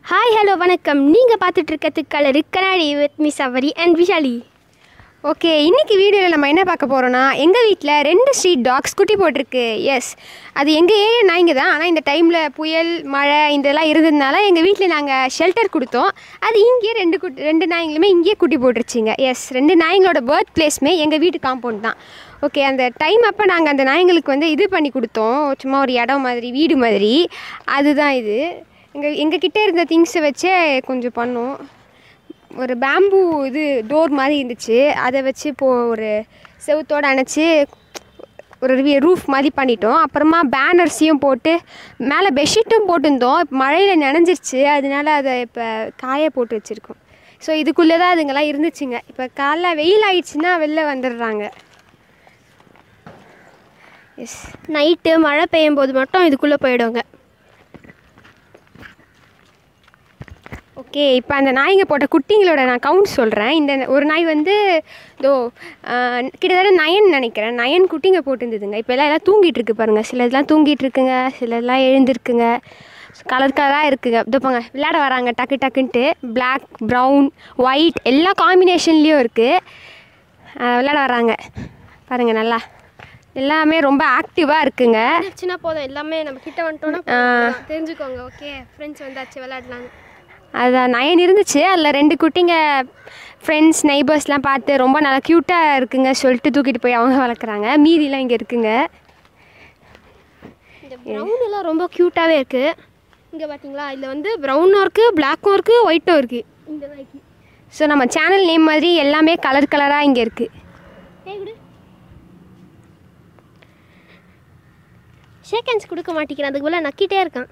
Hi hello வணக்கம் நீங்கள் பார்த்துட்டு இருக்கிறது கலரு கண்ணாடி வித் மிஸ் அவரி அண்ட் விஷாலி ஓகே இன்னைக்கு வீடியோவில் நம்ம என்ன பார்க்க போகிறோன்னா எங்கள் வீட்டில் ரெண்டு ஸ்ட்ரீட் டாக்ஸ் குட்டி போட்டிருக்கு எஸ் அது எங்கள் ஏரியா நாய்ங்க தான் ஆனால் இந்த டைமில் புயல் மழை இதெல்லாம் இருந்ததுனால எங்கள் வீட்டில் நாங்கள் ஷெல்டர் கொடுத்தோம் அது இங்கேயே ரெண்டு குட்டி ரெண்டு நாய்ங்களுமே இங்கேயே குட்டி போட்டுருச்சிங்க எஸ் ரெண்டு நாய்ங்களோட பர்த் பிளேஸுமே எங்கள் வீட்டு காம்பவுண்ட் தான் ஓகே அந்த டைம் அப்போ நாங்கள் அந்த நாய்ங்களுக்கு வந்து இது பண்ணி கொடுத்தோம் சும்மா ஒரு இடம் மாதிரி வீடு மாதிரி அதுதான் இது எங்கள் எங்கள் கிட்டே இருந்த திங்ஸை வச்சே கொஞ்சம் பண்ணோம் ஒரு பேம்பு இது டோர் மாதிரி இருந்துச்சு அதை வச்சு இப்போது ஒரு செவுத்தோடு அணைச்சி ஒரு ரூஃப் மாதிரி பண்ணிட்டோம் அப்புறமா பேனர்ஸையும் போட்டு மேலே பெட்ஷீட்டும் போட்டிருந்தோம் இப்போ மழையில் நனைஞ்சிருச்சு அதனால அதை இப்போ காய போட்டு வச்சுருக்கோம் ஸோ இதுக்குள்ளே தான் அதுங்கெல்லாம் இருந்துச்சுங்க இப்போ காலைல வெயில் ஆயிடுச்சுன்னா வெளில வந்துடுறாங்க எஸ் நைட்டு மழை பெய்யும் போது மட்டும் இதுக்குள்ளே போயிடுங்க ஓகே இப்போ அந்த நாய்ங்க போட்ட குட்டிங்களோட நான் கவுண்ட் சொல்கிறேன் இந்த ஒரு நாய் வந்து இதோ ஆஹ், கிட்டத்தட்ட நயன் நினைக்கிறேன் நயன் குட்டிங்க போட்டுருந்ததுங்க இப்போ எல்லாம் எல்லாம் தூங்கிட்டு இருக்கு பாருங்க சிலதெல்லாம் தூங்கிட்டு இருக்குங்க சிலதெல்லாம் எழுந்திருக்குங்க கலர் கலராக இருக்குங்க இதோ போங்க விளையாட வராங்க டக்கு டக்குன்ட்டு Black ப்ரௌன் ஒயிட் எல்லா காம்பினேஷன்லேயும் இருக்குது விளையாட வராங்க பாருங்கள் நல்லா எல்லாமே ரொம்ப ஆக்டிவாக இருக்குங்க சின்ன போதும் எல்லாமே நம்ம கிட்ட வந்துட்டோம்னா போதும். தெரிஞ்சுக்கோங்க ஓகே ஃப்ரெண்ட்ஸ் வந்தாச்சு விளையாடலான்னு அதான் நயன் இருந்துச்சு அதில் ரெண்டு குட்டிங்க ஃப்ரெண்ட்ஸ் நெய்பர்ஸ்லாம் பார்த்து ரொம்ப நல்லா க்யூட்டாக இருக்குங்க சொல்லிட்டு தூக்கிட்டு போய் அவங்க வளர்க்குறாங்க மீதிலாம் இங்கே இருக்குங்க இந்த ப்ரௌன் எல்லாம் ரொம்ப க்யூட்டாகவே இருக்குது இங்கே பார்த்தீங்களா இதில் வந்து ப்ரௌனும் இருக்குது பிளாக்கும் இருக்குது ஒயிட்டும் இருக்குது இந்த நாய்க்கு ஸோ நம்ம சேனல் நேம் மாதிரி எல்லாமே கலர் கலராக இங்கே இருக்குது ஏய் விடு ஷேக் ஹேண்ட்ஸ் கொடுக்க மாட்டேங்கிறேன் அதுக்கு போல நக்கிட்டே இருக்கான்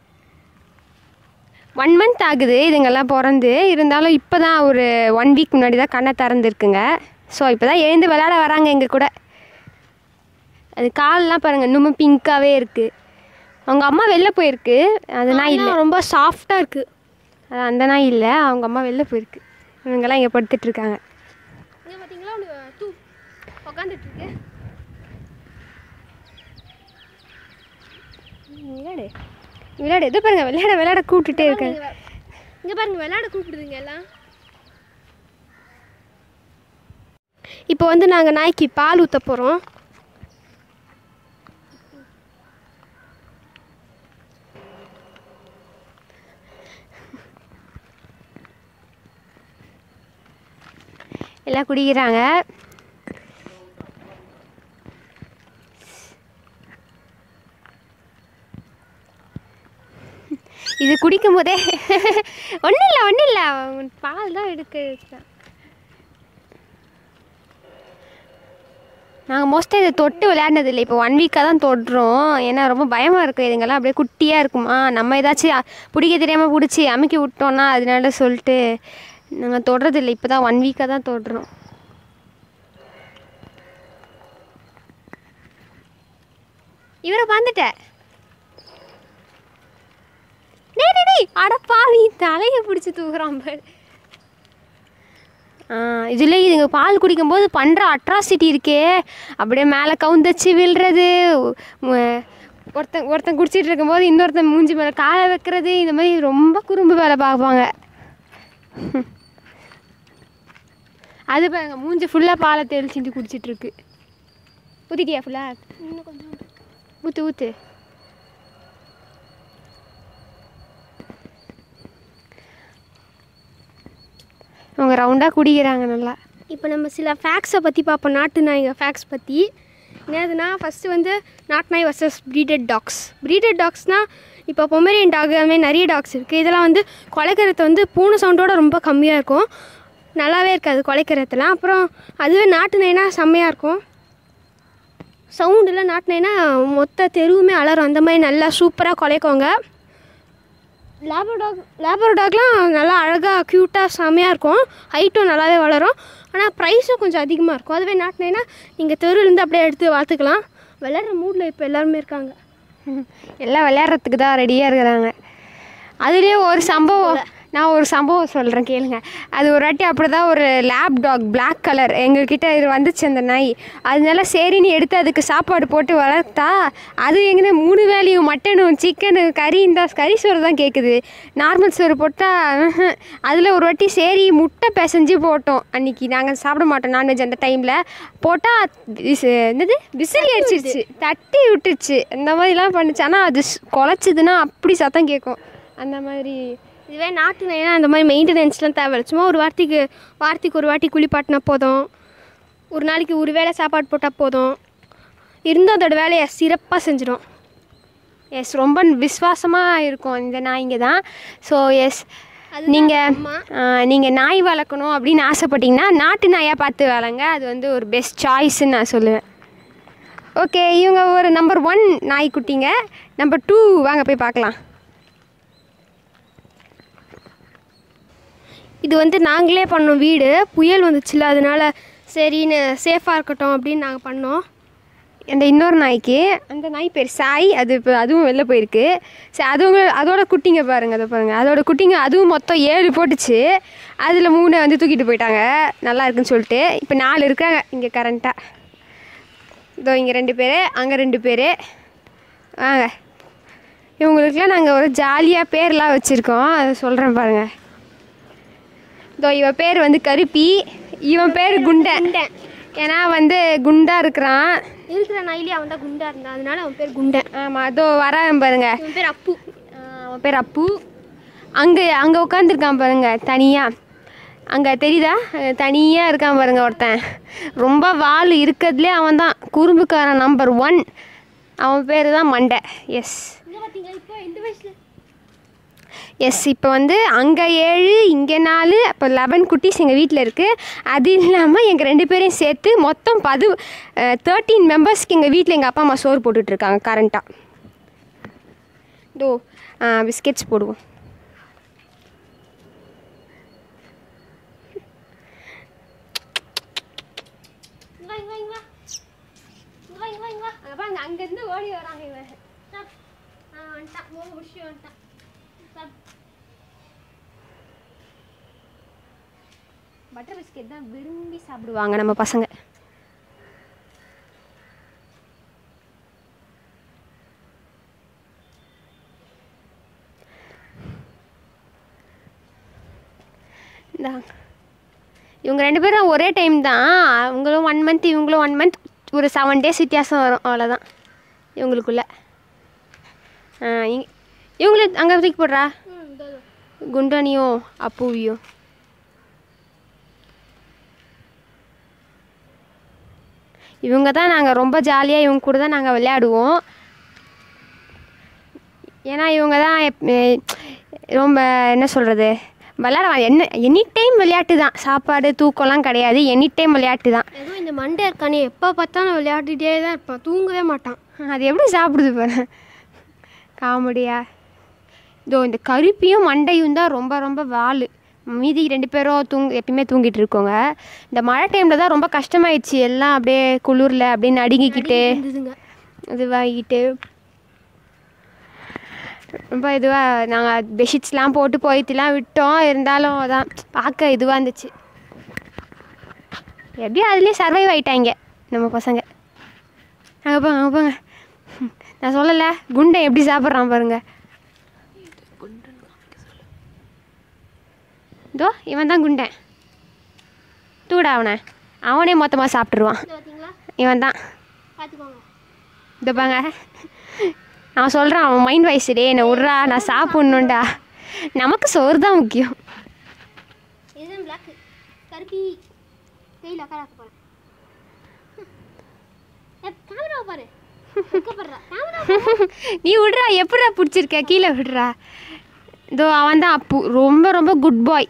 ஒன் மந்த் ஆகுது இதுங்கெல்லாம் பிறந்து இருந்தாலும் இப்போ தான் ஒரு ஒன் வீக் முன்னாடி தான் கண்ணை திறந்துருக்குங்க ஸோ இப்போ தான் எழுந்து விளையாட வராங்க எங்கள் கூட அது காலெலாம் பாருங்கள் இன்னுமும் பிங்க்காகவே இருக்குது அவங்க அம்மா வெளில போயிருக்கு அது நாய் இல்லை அதெல்லாம் ரொம்ப சாஃப்டாக இருக்குது அது அந்த நாய் இல்லை அவங்க அம்மா வெளில போயிருக்கு இவங்கெல்லாம் இங்கே படுத்துட்டு இருக்காங்க இங்கே பார்த்தீங்களா ஒன்று தூ உக்காந்துட்டு இருக்கு விளையாடு விளையாடு எது பாருங்க விளையாட விளையாட கூப்பிட்டுட்டே இருக்காங்க இங்கே பாருங்க விளையாட கூப்பிடுதுங்க எல்லாம் இப்போ வந்து நாங்கள் நாய்க்கு பால் ஊற்ற போகிறோம் எல்லாம் குடிக்கிறாங்க இது குடிக்கும் போதே ஒன்றும் இல்லை ஒன்றும் இல்லை பால் தான் எடுக்க நாங்கள் மோஸ்ட்டாக இதை தொட்டு விளையாடினது இல்லை இப்போ ஒன் வீக்காக தான் தொடுறோம் ஏன்னா ரொம்ப பயமாக இருக்குது இதுங்கெல்லாம் அப்படியே குட்டியாக இருக்குமா நம்ம ஏதாச்சும் அ- பிடிக்க தெரியாமல் பிடிச்சி அமுக்கி விட்டோன்னா அதனால சொல்லிட்டு நாங்கள் தொடுறது இல்லை இப்போ தான் ஒன் வீக்காக தான் தொடுறோம் இவரை வந்துட்ட டேய் டேய், டேய் அட பாவி தலையை பிடிச்சி தூக்குறான் பாரு ஆ இதில் இதுங்க பால் குடிக்கும்போது பண்ணுற அட்ராசிட்டி இருக்கே அப்படியே மேலே கவுந்தச்சு விழுறது உ- ஒருத்தன் ஒருத்தன் குடிச்சிட்டு இருக்கும்போது இன்னொருத்தன் மூஞ்சி மேலே காலை வைக்கிறது இந்த மாதிரி ரொம்ப குறும்பு வேலை பார்ப்பாங்க அது பாருங்க மூஞ்சி ஃபுல்லாக பாலை தெளிச்சுட்டு குடிச்சிட்டு இருக்கு ஊற்றிட்டியா ஃபுல்லாக இன்னும் கொஞ்சம் ஊற்று ஊற்று அவங்க ரவுண்டாக குடிக்கிறாங்க நல்லா இப்போ நம்ம சில ஃபேக்ஸை பற்றி பார்ப்போம் நாட்டு நாய்ங்க ஃபேக்ஸ் பற்றி என்னதுன்னா ஃபஸ்ட்டு வந்து நாட்டு நாய் வர்சஸ் ப்ரீடட் டாக்ஸ் ப்ரீடட் டாக்ஸ்னால் இப்போ பொமேரியன் டாக் அது மாதிரி நிறைய டாக்ஸ் இருக்குது இதெல்லாம் வந்து குலைக்கிறத வந்து பூனை சவுண்டோட ரொம்ப கம்மியாக இருக்கும் நல்லாவே இருக்காது குலைக்கிறதுலாம் அப்புறம் அதுவே நாட்டு நாய்னா செம்மையாக இருக்கும் சவுண்டில் நாட்டு நாய்னா மொத்த தெருவுமே அலறும் அந்த மாதிரி நல்லா சூப்பராக குலைக்குவாங்க லேபர் டாக் லேபர் டாக்லாம் நல்லா அழகாக க்யூட்டாக செம்மையாக இருக்கும் ஹைட்டும் நல்லாவே வளரும் ஆனால் ப்ரைஸும் கொஞ்சம் அதிகமாக இருக்கும் அதுவே நாட்டினேன்னா நீங்கள் தெருவிலேருந்து அப்படியே எடுத்து பார்த்துக்கலாம் விளையாடுற மூடில் இப்போ எல்லாருமே இருக்காங்க எல்லாம் விளையாடுறதுக்கு தான் ரெடியாக இருக்கிறாங்க அதுலேயே ஒரு சம்பவம் நான் ஒரு சம்பவம் சொல்கிறேன் கேளுங்க அது ஒரு வாட்டி அப்படி தான் ஒரு லேப் டாக் Black கலர் எங்ககிட்ட இது வந்துச்சு அந்த நாய் அதனால சரின்னு எடுத்து அதுக்கு சாப்பாடு போட்டு வளர்த்தா அது எங்கே மூணு வேலையும் மட்டனும் சிக்கனு கறி இந்த கறி சோறு தான் கேட்குது நார்மல் சோறு போட்டால் அதில் ஒரு வாட்டி சரி முட்டை பிசைஞ்சு போட்டோம் அன்றைக்கி நாங்கள் சாப்பிட மாட்டோம் நான்வெஜ் அந்த டைமில் போட்டால் என்னது விசிறி அடிச்சிருச்சு தட்டி விட்டுருச்சு இந்த மாதிரிலாம் பண்ணுச்சு ஆனால் அது ஸ்- குலைச்சிதுன்னா அப்படி சத்தம் கேட்கும் அந்த மாதிரி இதுவே நாட்டு நாய்னா அந்த மாதிரி மெயின்டெனன்ஸ்லாம் தேவை சும்மா ஒரு வாரத்துக்கு வாரத்துக்கு ஒரு வாட்டி குளிப்பாட்டினா போதும் ஒரு நாளைக்கு ஒரு வேளை சாப்பாடு போட்டால் போதும் இருந்து அதோட வேலையை சிறப்பாக செஞ்சிடும் எஸ் ரொம்ப விசுவாசமாக இருக்கும் இந்த நாய்ங்க தான் ஸோ எஸ் அதுதான் நீங்கள் அம்மா. நீங்கள் நாய் வளர்க்கணும் அப்படின்னு ஆசைப்பட்டீங்கன்னா நாட்டு நாயாக பார்த்து வளங்க அது வந்து ஒரு பெஸ்ட் சாய்ஸ்ன்னு நான் சொல்லுவேன் ஓகே இவங்க ஒரு நம்பர் ஒன் நாய்க்குட்டிங்க நம்பர் டூ வாங்க போய் பார்க்கலாம் இது வந்து நாங்களே பண்ணோம் வீடு புயல் வந்துச்சுல அதனால சரின்னு சேஃபாக இருக்கட்டும் அப்படின்னு நாங்கள் பண்ணோம் அந்த இன்னொரு நாய்க்கு அந்த நாய் பேர் சாய் அது இப்போ அதுவும் வெளில போயிருக்கு சரி அதுவும் அதோட குட்டிங்க பாருங்க அதை பாருங்க அதோட குட்டிங்க அதுவும் மொத்தம் ஏழு போட்டுச்சு அதில் மூணை வந்து தூக்கிட்டு போயிட்டாங்க நல்லா இருக்குன்னு சொல்லிட்டு இப்போ நாலு இருக்காங்க இங்கே கரண்ட்டாக இதோ இங்கே ரெண்டு பேர் அங்கே ரெண்டு பேர் வாங்க இவங்களுக்குலாம் நாங்கள் ஒரு ஜாலியாக பேர்லாம் வச்சுருக்கோம் அதை சொல்கிறேன் பாருங்கள் இதோ இவ பேர் வந்து கருப்பி இவன் பேர் குண்டன் ஏன்னா வந்து குண்டா இருக்கிறான் இருக்கிற நாயிலே அவன் தான் குண்டா இருந்தான் அதனால அவன் பேர் குண்டன் ஆமாம் அதோ வரான் பாருங்க இவன் பேர் அப்பு ஆ, அவன் பேர் அப்பு அங்கே அங்கே உட்காந்துருக்கான் பாருங்க தனியாக அங்கே தெரியுதா தனியாக இருக்கான் பாருங்க ஒருத்தன் ரொம்ப வால் இருக்கிறதுலே அவன் தான் குறும்புக்காரன் நம்பர் ஒன் அவன் பேர் தான் மண்டை எஸ் இங்கே பார்த்தீங்களா இப்போ இந்த வயசில் எஸ் இப்போ வந்து அங்கே ஏழு இங்கே நாலு அப்போ லெவன் குட்டீஸ் எங்கள் வீட்டில் இருக்குது அது இல்லாமல் எங்கள் ரெண்டு பேரையும் சேர்த்து மொத்தம் பது தேர்ட்டீன் மெம்பர்ஸ்க்கு எங்கள் வீட்டில் எங்கள் அப்பா அம்மா சோறு போட்டுட்ருக்காங்க கரண்ட்டாக இதோ பிஸ்கெட்ஸ் போடுவோம் இங்க வா, இங்க வா, இங்க வா. இங்க வா, இங்க வா, இங்க வா. அங்கே பாருங்க அங்கேருந்து ஓடி வராங்க இவன் சாப். ஆ, வந்துட்டான். மூணு முடிச்சு வந்துட்டான். சாப். பட்டர் பிஸ்கெட் தான் விரும்பி சாப்பிடுவாங்க நம்ம பசங்க இந்தாங்க. இவங்க ரெண்டு பேரும் ஒரே டைம் தான் அவங்களும் ஒன் மந்த் இவங்களும் ஒன் மந்த் ஒரு செவன் டேஸ் வித்தியாசம் வரும் அவ்வளோதான் இவங்களுக்குள்ள ஆ, இங்க- இவங்களும் அங்கே தூக்கி போடுறா ம், இதோ, இதோ. குண்டனியும் அப்புவியும் இவங்க தான் நாங்கள் ரொம்ப ஜாலியாக இவங்க கூட தான் நாங்கள் விளையாடுவோம் ஏன்னா இவங்க தான் எப்- எ- ரொம்ப என்ன சொல்கிறது விளையாட என்ன எனி டைம் விளையாட்டு தான் சாப்பாடு தூக்கம்லாம் கிடையாது எனி டைம் விளையாட்டு தான் ஏதோ இந்த மண்டை இருக்கானே எப்போ பார்த்தாலும் விளையாடிட்டே தான் இருப்பான் தூங்கவே மாட்டான் அது எப்படி சாப்பிடுது பாரு காமெடியா இதோ இந்த கருப்பியும் மண்டையும் தான் ரொம்ப ரொம்ப வால் மீதி ரெண்டு பேரும் தூங் எப்பயுமே தூங்கிட்டு இருக்கோங்க இந்த மழை டைமில் தான் ரொம்ப கஷ்டமாயிடுச்சு எல்லாம் அப்படியே குளிரில் அப்படியே நடுங்கிக்கிட்டு இருந்ததுங்க இதுவாகிட்டு ரொம்ப இதுவாக நாங்கள் பெட்ஷீட்ஸ்லாம் போட்டு போயிட்டுலாம் விட்டோம் இருந்தாலும் அதான் பார்க்க இதுவாக இருந்துச்சு எப்படியும் அதுலேயே சர்வைவ் ஆயிட்டாங்க நம்ம பசங்க அங்கே போங்க அங்கே போங்க நான் சொல்லலை குண்டை எப்படி சாப்பிட்றான் பாருங்க இதோ இவன் தான் குண்டன் தூடா அவனை அவனே மொத்தமாக சாப்பிட்ருவான் இது பார்த்தீங்களா இவன் தான் பார்த்துக்கோங்க இந்த பாங்க நான் சொல்கிறேன் அவன் மைண்ட் வாய்ஸ் டே என்னை விட்றா நான் சாப்பிட்ணுண்டா நமக்கு சோறு தான் முக்கியம் இதுதான் பிளாக் கருப்பி கையில் உட்கார போகிறேன் கேமரா பாரு வெக்கப்படுறா கேமரா நீ விட்றா எப்படிடா பிடிச்சிருக்க கீழே விடுறா இதோ அவன் தான் அப்பு ரொம்ப ரொம்ப குட் பாய்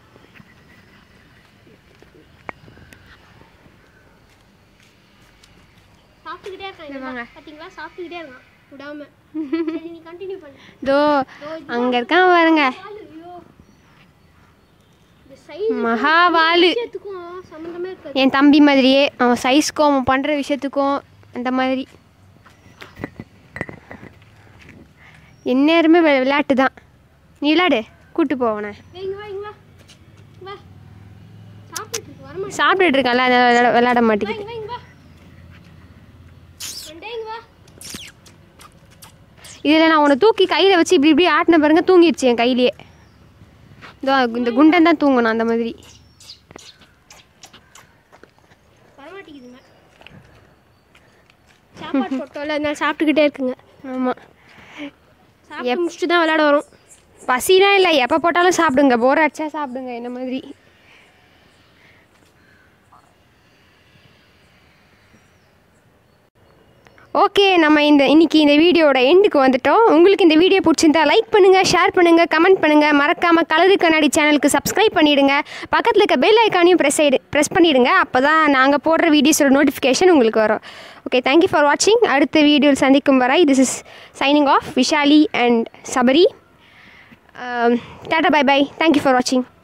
சாப்பிட்டுக்கிட்டே இருக்கான் இங்க வாங்க. இவன். பார்த்தீங்களா சாப்பிட்டுக்கிட்டே இருக்கான் விடாம சரி நீ கண்டினியூ பண்ணு இதோ அங்கே இருக்கான் பாருங்க வாலு, ஐயோ இந்த சைஸ் மகா வாலு விஷயத்துக்கும் சம்மந்தமே இருக்காது என் தம்பி மாதிரியே அவன் சைஸ்க்கும் அவன் பண்ணுற விஷயத்துக்கும் அந்த மாதிரி எந்நேரமே வி- விளையாட்டு தான் நீ விளையாடு கூட்டு போவனே இங்க வா இங்க வா வா சாப்பிட்டுட்டு இருக்கு வரமா சாப்பிட்டுட்டு இருக்கான்ல அதனால விளையாட விளையாட மாட்டேங்குது இங்க வா இங்க வா வந்துட்டே இங்க வா இதில் நான் உன்னை தூக்கி கையில் வச்சு இப்படி இப்படி ஆட்டின பாருங்க தூங்கிடுச்சு என் கையிலேயே இதோ இந்த குண்டன் தான் தூங்கணும் அந்த மாதிரி வரமாட்டேங்குதுங்க சாப்பாடு போட்டோம்ல அதனால சாப்பிட்டுக்கிட்டே இருக்குங்க ஆமாம் சாப்பிட்டு முடிச்சுட்டு தான் விளையாட வரும் பசிலாம் இல்லை எப்போ போட்டாலும் சாப்பிடுங்க போர் அடிச்சா சாப்பிடுங்க என்ன மாதிரி ஓகே நம்ம இந்த இன்னைக்கு இந்த வீடியோட எண்டுக்கு வந்துட்டோம் உங்களுக்கு இந்த வீடியோ பிடிச்சிருந்தா லைக் பண்ணுங்கள் ஷேர் பண்ணுங்கள் கமெண்ட் பண்ணுங்கள் மறக்காமல் கலரு கண்ணாடி சேனலுக்கு சப்ஸ்கிரைப் பண்ணிவிடுங்க பக்கத்தில் இருக்க பெல் ஐக்கானையும் ப்ரெஸ் ஆயிடு ப்ரெஸ் பண்ணிவிடுங்க அப்போ தான் நாங்கள் போடுற வீடியோஸோட நோட்டிஃபிகேஷன் உங்களுக்கு வரும் ஓகே தேங்க்யூ ஃபார் வாட்சிங் அடுத்த வீடியோவில் சந்திக்கும் வரை this is signing off Vishali and Sabari tata bye bye thank you for வாட்சிங்